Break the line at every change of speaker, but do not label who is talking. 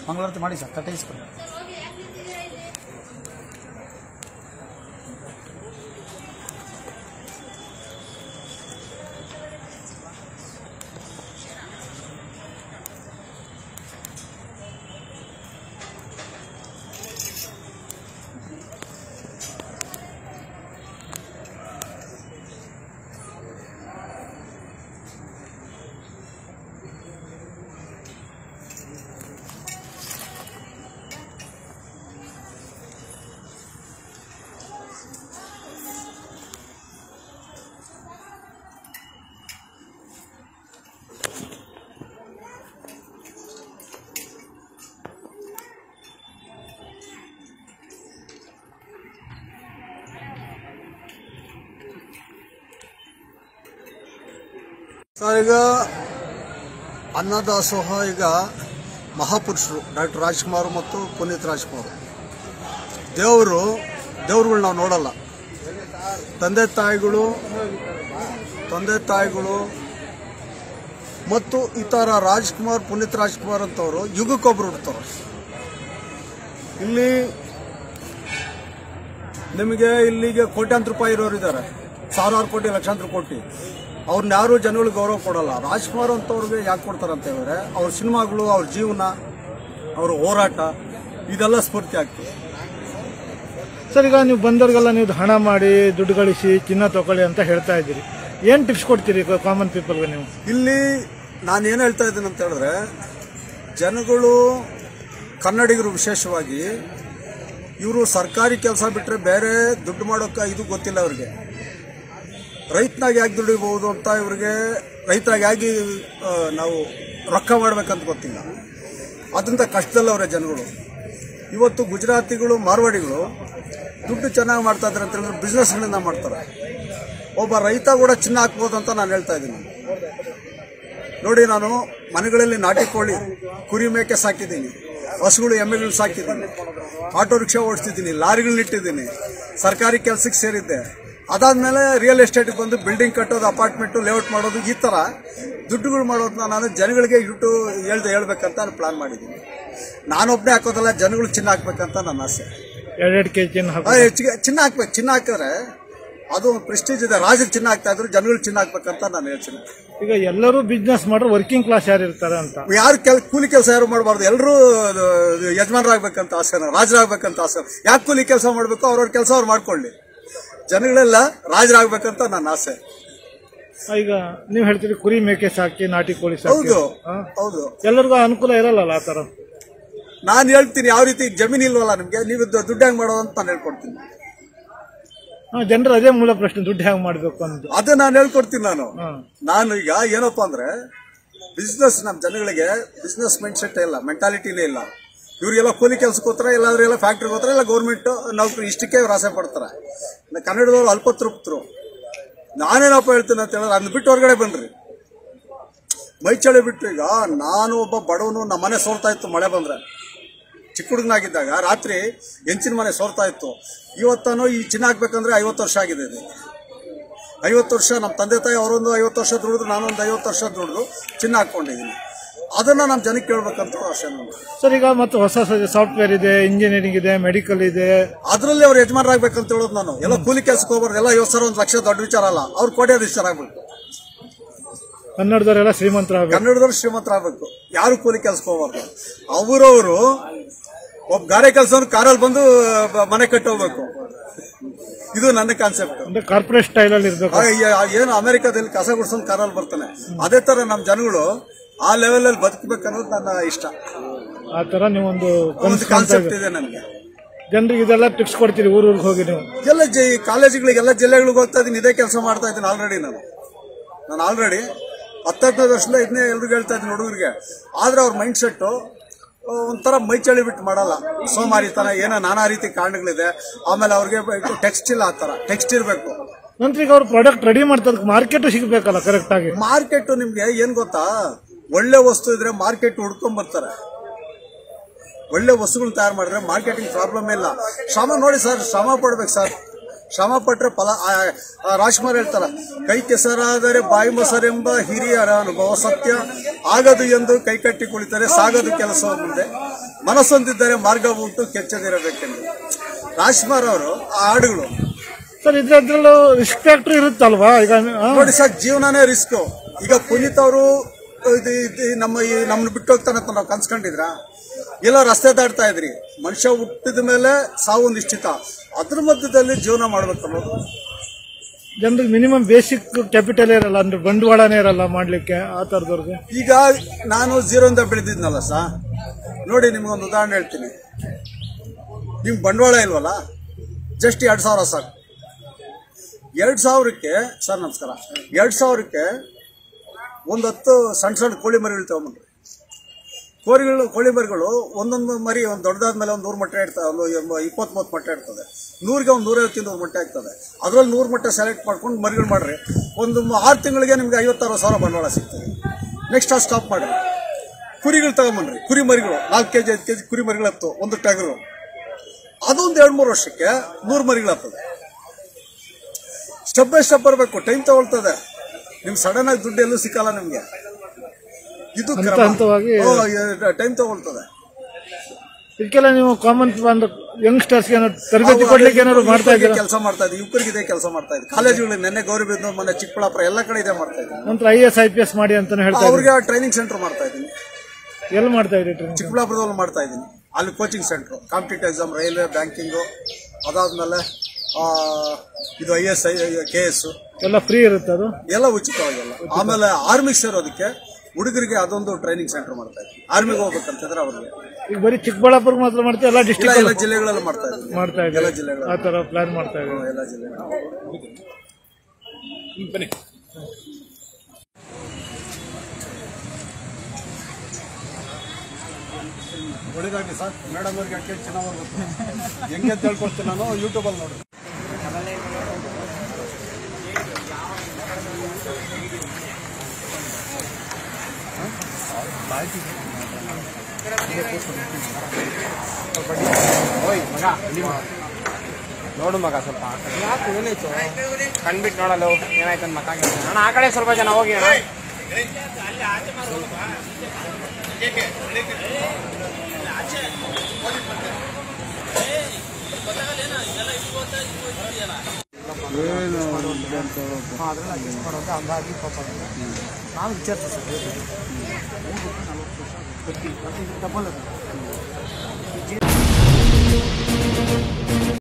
ಮಂಗಳಾರತಿ ಮಾಡಿ ಸರ್ ತಟ್ಟೆ ಇಸ್ಕೊಳ್ಳಿ
ಸರ್ ಈಗ ಅನ್ನದಾಸೋಹ ಈಗ ಮಹಾಪುರುಷರು ಡಾಕ್ಟರ್ ರಾಜ್ಕುಮಾರ್ ಮತ್ತು ಪುನೀತ್ ರಾಜ್ಕುಮಾರ್ ದೇವರು ದೇವ್ರುಗಳು ನಾವು ನೋಡಲ್ಲ ತಂದೆ ತಾಯಿಗಳು ತಂದೆ ತಾಯಿಗಳು ಮತ್ತು ಈ ಥರ ರಾಜ್ಕುಮಾರ್ ಪುನೀತ್ ರಾಜ್ಕುಮಾರ್ ಅಂತವರು ಯುಗಕ್ಕೊಬ್ರು ಹುಡ್ತಾರೆ ಇಲ್ಲಿ ನಿಮಗೆ ಇಲ್ಲಿಗೆ ಕೋಟ್ಯಾಂತರ ರೂಪಾಯಿ ಇರೋರು ಇದ್ದಾರೆ ಸಾವಿರಾರು ಕೋಟಿ ಲಕ್ಷಾಂತರ ಕೋಟಿ ಅವ್ರನ್ನ ಯಾರು ಜನಗಳಿಗೆ ಗೌರವ ಕೊಡಲ್ಲ ರಾಜ್ಕುಮಾರ್ ಅಂತವ್ರಿಗೆ ಯಾಕೆ ಕೊಡ್ತಾರೆ ಅಂತ ಹೇಳಿದ್ರೆ ಅವ್ರ ಸಿನಿಮಾಗಳು ಅವ್ರ ಜೀವನ ಅವ್ರ ಹೋರಾಟ ಇದೆಲ್ಲ ಸ್ಫೂರ್ತಿ ಆಗ್ತದೆ
ಸರ್ ಈಗ ನೀವು ಬಂದವ್ರಿಗೆಲ್ಲ ನೀವು ಹಣ ಮಾಡಿ ದುಡ್ಡು ಗಳಿಸಿ ಚಿನ್ನ ತಗೊಳ್ಳಿ ಅಂತ ಹೇಳ್ತಾ ಇದ್ದೀರಿ ಏನು ಟಿಪ್ಸ್ ಕೊಡ್ತೀರಿ ಕಾಮನ್ ಪೀಪಲ್ಗೆ ನೀವು
ಇಲ್ಲಿ ನಾನು ಏನು ಹೇಳ್ತಾ ಇದ್ದೀನಿ ಅಂತ ಹೇಳಿದ್ರೆ ಜನಗಳು ಕನ್ನಡಿಗರು ವಿಶೇಷವಾಗಿ ಇವರು ಸರ್ಕಾರಿ ಕೆಲಸ ಬಿಟ್ಟರೆ ಬೇರೆ ದುಡ್ಡು ಮಾಡೋಕೆ ಇದು ಗೊತ್ತಿಲ್ಲ ಅವ್ರಿಗೆ ರೈತನಾಗಿ ಯಾಕೆ ದುಡಿಬಹುದು ಅಂತ ಇವ್ರಿಗೆ ರೈತರಾಗಿ ಯಾಕೆ ಆ, ನಾವು ರೊಕ್ಕ ಮಾಡ್ಬೇಕಂತ ಗೊತ್ತಿಲ್ಲ ಅದರಿಂದ ಕಷ್ಟದಲ್ಲವ್ರೆ ಜನಗಳು ಇವತ್ತು ಗುಜರಾತಿಗಳು ಮಾರ್ವಾಡಿಗಳು ದುಡ್ಡು ಚೆನ್ನಾಗಿ ಮಾಡ್ತಾ ಇದ್ದಾರೆ ಅಂತ ಹೇಳಿದ್ರೆ ಬಿಸ್ನೆಸ್ಗಳಿಂದ ಮಾಡ್ತಾರೆ ಒಬ್ಬ ರೈತ ಕೂಡ ಚಿನ್ನ ಹಾಕ್ಬೋದು ಅಂತ ನಾನು ಹೇಳ್ತಾ ಇದ್ದೀನಿ ನೋಡಿ ನಾನು ಮನೆಗಳಲ್ಲಿ ನಾಟಿ ಕೋಳಿ ಕುರಿ ಮೇಕೆ ಸಾಕಿದ್ದೀನಿ ಹಸುಗಳು ಎಮ್ಮೆಗಳು ಸಾಕಿದ್ದೀನಿ ಆಟೋ ರಿಕ್ಷಾ ಓಡಿಸ್ತಿದ್ದೀನಿ ಲಾರಿಗಳನ್ನ ಇಟ್ಟಿದ್ದೀನಿ ಸರ್ಕಾರಿ ಕೆಲಸಕ್ಕೆ ಸೇರಿದ್ದೆ ಅದಾದ್ಮೇಲೆ ರಿಯಲ್ ಎಸ್ಟೇಟ್ಗೆ ಬಂದು ಬಿಲ್ಡಿಂಗ್ ಕಟ್ಟೋದು ಅಪಾರ್ಟ್ಮೆಂಟು ಲೇಔಟ್ ಮಾಡೋದು ಈ ಥರ ದುಡ್ಡುಗಳು ಮಾಡೋದನ್ನ ನಾನು ಜನಗಳಿಗೆ ಇಟ್ಟು ಹೇಳ್ದೆ ಹೇಳ್ಬೇಕಂತ ನಾನು ಪ್ಲಾನ್ ಮಾಡಿದ್ದೀನಿ ನಾನೊಬ್ಬನೇ ಹಾಕೋದಲ್ಲ ಜನಗಳು ಚಿನ್ನ ಹಾಕ್ಬೇಕಂತ ನನ್ನ ಆಸೆ
ಎರಡೆರಡು ಕೆ ಚಿನ್ನ
ಆ,
ಹಾಕಿ
ಹೆಚ್ಚಿಗೆ ಚಿನ್ನ ಹಾಕ್ಬೇಕು ಚಿನ್ನ ಹಾಕಿದ್ರೆ ಅದು ಪ್ರೆಸ್ಟೀಜ್ ಇದೆ ರಾಜರು ಚಿನ್ನ ಹಾಕ್ತಾ ಇದ್ರು ಜನಗಳು ಚಿನ್ನ ಹಾಕ್ಬೇಕಂತ ನಾನು ಹೇಳ್ತೀನಿ
ಈಗ ಎಲ್ಲರೂ ಬಿಸ್ನೆಸ್ ಮಾಡ್ರೆ ವರ್ಕಿಂಗ್ ಕ್ಲಾಸ್ ಯಾರು ಇರ್ತಾರೆ ಅಂತ
ಯಾರು ಕೆಲ್ ಕೂಲಿ ಕೆಲಸ ಯಾರು ಮಾಡಬಾರ್ದು ಎಲ್ಲರೂ ಯಜಮಾನರಾಗ್ಬೇಕಂತ ಆಸೆ ರಾಜರಾಗ್ಬೇಕಂತ ಆಸೆ ಯಾಕೆ ಕೂಲಿ ಕೆಲಸ ಮಾಡಬೇಕು ಅವ್ರವ್ರ ಕೆಲಸ ಅವ್ರು ಮಾಡ್ಕೊಳ್ಳಿ ಜನಗಳೆಲ್ಲ ರಾಜರಾಗ್ಬೇಕಂತ ನನ್ನ ಆಸೆ
ಈಗ ನೀವು ಹೇಳ್ತೀರಿ ಕುರಿ ಮೇಕೆ ಸಾಕಿ ನಾಟಿ ಕೋಳಿ ಸಾಕಿ
ಹೌದು
ಹಾ?
ಹೌದು
ಎಲ್ಲರಿಗೂ ಅನುಕೂಲ ಇರಲ್ಲ ಆ ಥರ
ನಾನು ಹೇಳ್ತೀನಿ ಯಾವ ರೀತಿ ಜಮೀನು ಇಲ್ವಲ್ಲ ನಿಮ್ಗೆ ನೀವು ದು- ದುಡ್ಡು ಹೆಂಗ್ ಮಾಡೋದು ಅಂತ ನಾನು ಹೇಳ್ಕೊಡ್ತೀನಿ
ಹಾ, ಜನರು ಅದೇ ಮೂಲ ಪ್ರಶ್ನೆ ದುಡ್ಡು ಹೇಗೆ ಮಾಡಬೇಕು ಅಂತ
ಅದೇ ನಾನು ಹೇಳ್ಕೊಡ್ತೀನಿ ನಾನು
ಹಾ.
ನಾನು ಈಗ ಏನಪ್ಪಾ ಅಂದ್ರೆ ಬಿಸ್ನೆಸ್ ನಮ್ಮ ಜನಗಳಿಗೆ ಬಿಸ್ನೆಸ್ ಮೈಂಡ್ ಸೆಟ್ ಇಲ್ಲ ಮೆಂಟಾಲಿಟಿನೇ ಇಲ್ಲ ಇವರಿಗೆಲ್ಲ ಕೂಲಿ ಕೆಲ್ಸಕ್ಕೆ ಹೋಗ್ತಾರೆ ಇಲ್ಲಾಂದ್ರೆ ಎಲ್ಲ ಫ್ಯಾಕ್ಟ್ರಿಗೆ ಹೋಗ್ತಾರೆ ಇಲ್ಲ ಗೌರ್ಮೆಂಟ್ ನೌಕರಿ ಇಷ್ಟಕ್ಕೆ ಇವ್ರು ಆಸೆ ಪಡ್ತಾರೆ ಇನ್ನು ಕನ್ನಡದವ್ರು ಅಲ್ಪತೃಪ್ತರು ನಾನೇನಪ್ಪ ಹೇಳ್ತೀನಿ ಅಂತ ಹೇಳಿದ್ರೆ ಅದನ್ನ ಬಿಟ್ಟು ಹೊರಗಡೆ ಬನ್ರಿ ಮೈ ಚಳಿ ಬಿಟ್ಟು ಈಗ ನಾನು ಒಬ್ಬ ಬಡವನು ನಮ್ಮ ಮನೆ ಸೋರ್ತಾ ಇತ್ತು ಮಳೆ ಬಂದ್ರೆ ಚಿಕ್ಕ ಹುಡುಗನಾಗಿದ್ದಾಗ ರಾತ್ರಿ ಹೆಂಚಿನ ಮನೆ ಸೋರ್ತಾ ಇತ್ತು ಇವತ್ತಾನು ಈ ಚಿನ್ನ ಹಾಕ್ಬೇಕಂದ್ರೆ ಐವತ್ತು ವರ್ಷ ಆಗಿದೆ ಇದು ಐವತ್ತು ವರ್ಷ ನಮ್ಮ ತಂದೆ ತಾಯಿ ಅವರೊಂದು ಐವತ್ತು ವರ್ಷ ದುಡಿದ್ರು ನಾನೊಂದು ಐವತ್ತು ವರ್ಷ ದುಡಿದು ಚಿನ್ನ ಹಾಕ್ಕೊಂಡಿದ್ದೀನಿ ಅದನ್ನ ನಮ್ಮ ಜನಕ್ಕೆ ಕೇಳ್ಬೇಕಂತ ಆಸೆ ನನಗೆ
ಸರ್ ಈಗ ಮತ್ತೆ ಹೊಸ ಸಾಫ್ಟ್ವೇರ್ ಇದೆ ಇಂಜಿನಿಯರಿಂಗ್ ಇದೆ ಮೆಡಿಕಲ್ ಇದೆ
ಅದರಲ್ಲಿ ಅವ್ರು ಯಜಮಾನರಾಗ್ಬೇಕಂತ ಹೇಳೋದು ನಾನು ಎಲ್ಲ ಕೂಲಿ ಕೆಲಸಕ್ಕೆ ಹೋಗ್ಬಾರ್ದು ಎಲ್ಲ ಐವತ್ತು ಸಾವಿರ ಒಂದು ಲಕ್ಷ ದೊಡ್ಡ ವಿಚಾರ ಅಲ್ಲ ಅವ್ರು ಕೋಟ್ಯಾಧೀಶರಾಗಬೇಕು
ಕನ್ನಡದವರೆಲ್ಲ ಶ್ರೀಮಂತರಾಗಬೇಕು
ಕನ್ನಡದವ್ರು ಶ್ರೀಮಂತರಾಗಬೇಕು ಯಾರು ಕೂಲಿ ಕೆಲ್ಸಕ್ಕೆ ಹೋಗ್ಬಾರ್ದು ಅವರವರು ಒಬ್ಬ ಗಾರೆ ಕೆಲಸವನ್ನು ಕಾರಲ್ಲಿ ಬಂದು ಬ- ಮನೆ ಕಟ್ಟಿ ಹೋಗ್ಬೇಕು ಇದು ನನ್ನ ಕಾನ್ಸೆಪ್ಟ್
ಅಂದ್ರೆ ಕಾರ್ಪೊರೇಟ್ ಸ್ಟೈಲ್ ಅಲ್ಲಿ ಇರ್ಬೇಕು
ಏನು ಅಮೆರಿಕದಲ್ಲಿ ಕಸ ಗುಡ್ಸೋನ್ ಕಾರಲ್ಲಿ ಬರ್ತಾನೆ ಅದೇ ತರ ನಮ್ಮ ಜನಗಳು ಆ ಲೆವೆಲ್ ಅಲ್ಲಿ ಬದುಕಬೇಕನ್ನೋದು ನನ್ನ ಇಷ್ಟ
ಆ ತರ ನೀವೊಂದು
ಒಂದು ಕಾನ್ಸೆಪ್ಟ್ ಇದೆ ನನಗೆ
ಜನರಿಗೆ ಇದೆಲ್ಲ ಟಿಪ್ಸ್ ಕೊಡ್ತೀರಿ ಊರೂರಿಗೆ ಹೋಗಿ ನೀವು
ಎಲ್ಲ ಜೆ ಕಾಲೇಜುಗಳಿಗೆ ಎಲ್ಲ ಜಿಲ್ಲೆಗಳಿಗೆ ಹೋಗ್ತಾ ಇದ್ದೀನಿ ಇದೇ ಕೆಲಸ ಮಾಡ್ತಾ ಇದ್ದೀನಿ ಆಲ್ರೆಡಿ ನಾನು ನಾನು ಆಲ್ರೆಡಿ ಹತ್ತೈದನೇ ವರ್ಷದಿಂದ ಇದನ್ನೇ ಎಲ್ರಿಗೂ ಹೇಳ್ತಾ ಇದ್ದೀನಿ ಹುಡುಗರಿಗೆ ಆದ್ರೆ ಅವ್ರ ಮೈಂಡ್ ಸೆಟ್ಟು ಒಂಥರ ಮೈ ಚಳಿ ಬಿಟ್ಟು ಮಾಡಲ್ಲ ಸೋಮಾರಿತನ ಏನೋ ನಾನಾ ರೀತಿ ಕಾರಣಗಳಿದೆ ಆಮೇಲೆ ಅವ್ರಿಗೆ ಟೆಕ್ಸ್ಟಿಲ್ ಆ ಥರ ಟೆಕ್ಸ್ಟ್ ಇರಬೇಕು
ನಂತರ ಈಗ ಅವ್ರು ಪ್ರಾಡಕ್ಟ್ ರೆಡಿ ಮಾಡ್ತಾರೆ ಮಾರ್ಕೆಟ್ ಸಿಗಬೇಕಲ್ಲ ಕರೆಕ್ಟ್ ಆಗಿ
ಮಾರ್ಕೆಟ್ ನಿಮ್ಗೆ ಏನ್ ಗೊತ್ತಾ ಒಳ್ಳೆ ವಸ್ತು ಇದ್ರೆ ಮಾರ್ಕೆಟ್ ಹುಡ್ಕೊಂಡ್ ಬರ್ತಾರೆ ಒಳ್ಳೆ ವಸ್ತುಗಳನ್ನ ತಯಾರು ಮಾಡಿದ್ರೆ ಮಾರ್ಕೆಟಿಂಗ್ ಪ್ರಾಬ್ಲಮ್ ಇಲ್ಲ ಶ್ರಮ ನೋಡಿ ಸರ್ ಶ್ರಮ ಪಡ್ಬೇಕು ಸರ್ ಶ್ರಮ ಪಟ್ಟರೆ ಫಲ ಆ- ಆ ರಾಜ್ಕುಮಾರ್ ಹೇಳ್ತಾರ ಕೈ ಕೆಸರಾದರೆ ಬಾಯಿ ಮೊಸರೆಂಬ ಹಿರಿಯರ ಅನುಭವ ಸತ್ಯ ಆಗದು ಎಂದು ಕೈಕಟ್ಟಿ ಕುಳಿತರೆ ಸಾಗದು ಕೆಲಸ ಮುಂದೆ ಮನಸ್ಸೊಂದಿದ್ದರೆ ಮಾರ್ಗ ಉಂಟು ಕೆಚ್ಚದಿರಬೇಕೆಂದು ರಾಜ್ಕುಮಾರ್ ಅವರು ಆ ಹಾಡುಗಳು
ಸರ್ ಇದ್ರದ್ರಲ್ಲೂ ರಿಸ್ಕ್ ಫ್ಯಾಕ್ಟ್ರಿ ಇರುತ್ತಲ್ವಾ ಈಗ ಆ?
ನೋಡಿ ಸರ್ ಜೀವನನೇ ರಿಸ್ಕ್ ಈಗ ಪುನೀತ್ ಅವರು ಇದು ಇದು ನಮ್ಮ ಈ ನಮ್ಮನ್ನ ಬಿಟ್ಟು ಹೋಗ್ತಾನಂತ ನಾವು ಕನ್ಸ್ಕೊಂಡಿದ್ರ ಎಲ್ಲ ರಸ್ತೆ ದಾಟ್ತಾ ಇದ್ರಿ ಮನುಷ್ಯ ಹುಟ್ಟಿದ ಮೇಲೆ ಸಾವು ನಿಶ್ಚಿತ ಅದ್ರ ಮಧ್ಯದಲ್ಲಿ ಜೀವನ ಮಾಡ್ಬೇಕು ಅನ್ನೋದು
ಜನರಿಗೆ ಮಿನಿಮಮ್ ಬೇಸಿಕ್ ಕ್ಯಾಪಿಟಲ್ ಇರಲ್ಲ ಅಂದ್ರೆ ಬಂಡವಾಳನೇ ಇರಲ್ಲ ಮಾಡ್ಲಿಕ್ಕೆ ಆ ತರದವ್ರಿಗೆ
ಈಗ ನಾನು ಜೀರೋಯಿಂದ ಬೆಳೆದಿದ್ನಲ್ಲ ಸಾ ನೋಡಿ ನಿಮ್ಗೊಂದು ಉದಾಹರಣೆ ಹೇಳ್ತೀನಿ ನಿಮ್ಗೆ ಬಂಡವಾಳ ಇಲ್ವಲ್ಲ ಜಸ್ಟ್ ಎರಡು ಸಾವಿರ ಸರ್ ಎರಡು ಸಾವಿರಕ್ಕೆ ಸರ್ ನಮಸ್ಕಾರ ಎರಡು ಸಾವಿರಕ್ಕೆ ಒಂದು ಹತ್ತು ಸಣ್ಣ ಸಣ್ಣ ಕೋಳಿ ಮರಿಗಳು ತಗೊಂಬಂದ್ರು ಕೋರಿಗಳು ಕೋಳಿ ಮರಿಗಳು ಒಂದೊಂದು ಮರಿ ಒಂದು ದೊಡ್ಡದಾದ್ಮೇಲೆ ಒಂದು ನೂರು ಮೊಟ್ಟೆ ಇಡ್ತದೆ ಒಂದು ಇಪ್ಪತ್ತು ಮೂವತ್ತು ಮೊಟ್ಟೆ ಇರ್ತದೆ ನೂರಿಗೆ ಒಂದು ನೂರೈವತ್ತಿಂದ ಒಂದು ಮೊಟ್ಟೆ ಆಗ್ತದೆ ಅದರಲ್ಲಿ ನೂರು ಮೊಟ್ಟೆ ಸೆಲೆಕ್ಟ್ ಮಾಡ್ಕೊಂಡು ಮರಿಗಳು ಮಾಡ್ರಿ ಒಂದು ಮ- ಆರು ತಿಂಗಳಿಗೆ ನಿಮ್ಗೆ ಐವತ್ತಾರು ಸಾವಿರ ಬಂಡವಾಳ ಸಿಗ್ತದೆ ನೆಕ್ಸ್ಟ್ ಆ ಸ್ಟಾಪ್ ಮಾಡ್ರಿ ಕುರಿಗಳು ತಗೊಂಬನ್ರಿ ಕುರಿ ಮರಿಗಳು ನಾಲ್ಕು ಕೆಜಿ ಐದು ಕೆಜಿ ಕುರಿ ಮರಿಗಳು ಹತ್ತು ಒಂದು ಟಗರು ಅದೊಂದು ಎರಡು ಮೂರು ವರ್ಷಕ್ಕೆ ನೂರು ಮರಿಗಳು ಆಗ್ತದೆ ಸ್ಟೆಪ್ ಬೈ ಸ್ಟೆಪ್ ಬರಬೇಕು ಟೈಮ್ ತಗೊಳ್ತದೆ ನಿಮ್ಗೆ ಸಡನ್ ಆಗಿ ದುಡ್ಡು ಎಲ್ಲೂ ಸಿಕ್ಕಲ್ಲ ನಿಮ್ಗೆ ಇದು
ಹಂತ ಹಂತವಾಗಿ
ಟೈಮ್ ತಗೊಳ್ತದೆ
ಇದಕ್ಕೆಲ್ಲ ನೀವು ಕಾಮನ್ ಒಂದು ಯಂಗ್ಸ್ಟರ್ಸ್ಗೆ ಏನಾದ್ರು ತರಬೇತಿ ಕೊಡ್ಲಿಕ್ಕೆ ಏನಾದ್ರು ಮಾಡ್ತಾ ಇದ್ದೀರಾ
ಕೆಲಸ ಮಾಡ್ತಾ ಇದ್ದೀವಿ ಯುವಕರಿಗೆ ಇದೇ ಕೆಲಸ ಮಾಡ್ತಾ ಇದ್ದೀವಿ ಕಾಲೇಜುಗಳು ನೆನ್ನೆ ಗೌರಿಬಿದನೂರು ಮೊನ್ನೆ ಚಿಕ್ಕಬಳ್ಳಾಪುರ ಎಲ್ಲ ಕಡೆ ಇದೇ ಮಾಡ್ತಾ ಇದ್ದೀನಿ
ನಂತರ I S I P S ಮಾಡಿ ಅಂತಾನೆ ಹೇಳ್ತಾ ಇದ್ದೀರಿ
ಅವ್ರಿಗೆ ಟ್ರೈನಿಂಗ್ ಸೆಂಟರ್ ಮಾಡ್ತಾ ಇದ್ದೀನಿ
ಎಲ್ಲಿ ಮಾಡ್ತಾ ಇದ್ದೀರಿ ಟ್ರೈನಿಂಗ್
ಚಿಕ್ಕಬಳ್ಳಾಪುರದಲ್ಲಿ ಮಾಡ್ತಾ ಇದ್ದೀನಿ ಅಲ್ಲಿ coaching centre competitive exam railway banking ಅದಾದ್ಮೇಲೆ ಆ, ಇದು I S I K S
ಎಲ್ಲ ಫ್ರೀ ಇರುತ್ತೆ ಅದು
ಎಲ್ಲ ಉಚಿತವಾಗೆಲ್ಲ ಆಮೇಲೆ ಆರ್ಮಿಗೆ ಸೇರೋದಕ್ಕೆ ಹುಡುಗರಿಗೆ ಅದೊಂದು ಟ್ರೈನಿಂಗ್ ಸೆಂಟರ್ ಮಾಡ್ತಾ ಇದ್ದೀನಿ ಆರ್ಮಿಗೆ ಹೋಗ್ಬೇಕಂತಿದ್ರೆ ಅವ್ರಿಗೆ
ಈಗ ಬರೀ ಚಿಕ್ಕಬಳ್ಳಾಪುರ ಮಾತ್ರ ಮಾಡ್ತೀವಿ ಎಲ್ಲ
ಇಲ್ಲ
ಡಿಸ್ಟಿಕ್
ಎಲ್ಲ ಜಿಲ್ಲೆಗಳಲ್ಲಿ ಮಾಡ್ತಾ ಇದ್ದೀನಿ
ಮಾಡ್ತಾ
ಎಲ್ಲ
ಇದ್ದೀವಿ
ಜಿಲ್ಲೆಗಳು
ಆ ತರ ಪ್ಲಾನ್ ಮಾಡ್ತಾ ಇದ್ದೀವಿ
ಎಲ್ಲ ಜಿಲ್ಲೆಗಳು ಒಳ್ಳೇದಾಗಲಿ ಸರ್ ಮೇಡಮ್ ಅವ್ರಿಗೆ ಯಾಕೆ ಚೆನ್ನಾಗಿ ಗೊತ್ತು ಹೆಂಗೆ ಅಂತ ಹೇಳ್ಕೊಡ್ತೀನಿ ನಾನು ಯೂಟ್ಯೂಬಲ್ಲಿ ನೋಡಿ
ನೋಡು ಮಗ ಸ್ವಲ್ಪ ಯಾಕೆ ಏನಾಯ್ತು ಕಣ್ಬಿಟ್ಟು ನೋಡಲು ಏನಾಯ್ತು ಅಂತ ಮಕ್ಕ ಅಣ್ಣ ಆ ಕಡೆ ಸ್ವಲ್ಪ ಜನ ಹೋಗಿ ಅಣ್ಣ ಹಂಗಾಗಿ ಪಾಪ ನಾವು ವಿಚಾರಿಸ ಸರ್ ಡಬಲ್